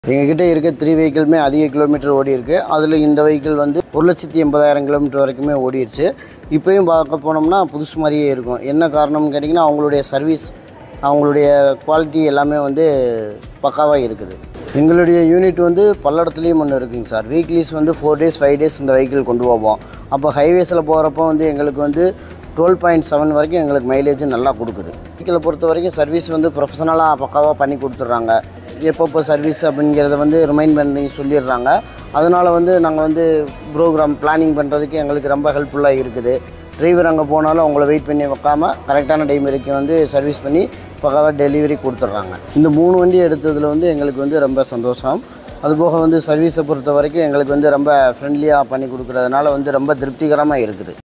எங்ககிட்ட இருக்க த்ரீ வெஹிக்கிளுமே அதிக கிலோமீட்டர் ஓடி இருக்கு அதில் இந்த வெஹிக்கிள் வந்து ஒரு லட்சத்தி எண்பதாயிரம் கிலோமீட்டர் வரைக்குமே ஓடிடுச்சு இப்போயும் பார்க்க போனோம்னா புதுசு மாதிரியே இருக்கும் என்ன காரணம்னு கேட்டிங்கன்னா அவங்களுடைய சர்வீஸ் அவங்களுடைய குவாலிட்டி எல்லாமே வந்து பக்காவாக இருக்குது எங்களுடைய யூனிட் வந்து பல்லடத்துலேயும் ஒன்று இருக்குங்க சார் வீக்லிஸ் வந்து ஃபோர் டேஸ் ஃபைவ் டேஸ் இந்த வெஹிக்கிள் கொண்டு போவோம் அப்போ ஹைவேஸில் போகிறப்போ வந்து எங்களுக்கு வந்து டுவெல் பாயிண்ட் செவன் வரைக்கும் எங்களுக்கு மைலேஜ் நல்லா கொடுக்குது வெஹிக்கிளை பொறுத்த வரைக்கும் சர்வீஸ் வந்து ப்ரொஃபஷனலாக பக்காவாக பண்ணி கொடுத்துட்றாங்க எப்பப்போ சர்வீஸ் அப்படிங்கிறத வந்து ரிமைண்ட் பண்ணி சொல்லிடுறாங்க அதனால் வந்து நாங்கள் வந்து ப்ரோக்ராம் பிளானிங் பண்ணுறதுக்கு எங்களுக்கு ரொம்ப ஹெல்ப்ஃபுல்லாக இருக்குது டிரைவர் அங்கே போனாலும் அவங்கள வெயிட் பண்ணி வைக்காம கரெக்டான டைம் வரைக்கும் வந்து சர்வீஸ் பண்ணி பக்காவாக டெலிவரி கொடுத்துட்றாங்க இந்த மூணு வண்டி எடுத்ததில் வந்து எங்களுக்கு வந்து ரொம்ப சந்தோஷம் அதுபோக வந்து சர்வீஸை பொறுத்த வரைக்கும் எங்களுக்கு வந்து ரொம்ப ஃப்ரெண்ட்லியாக பண்ணி கொடுக்குறதுனால வந்து ரொம்ப திருப்திகரமாக இருக்குது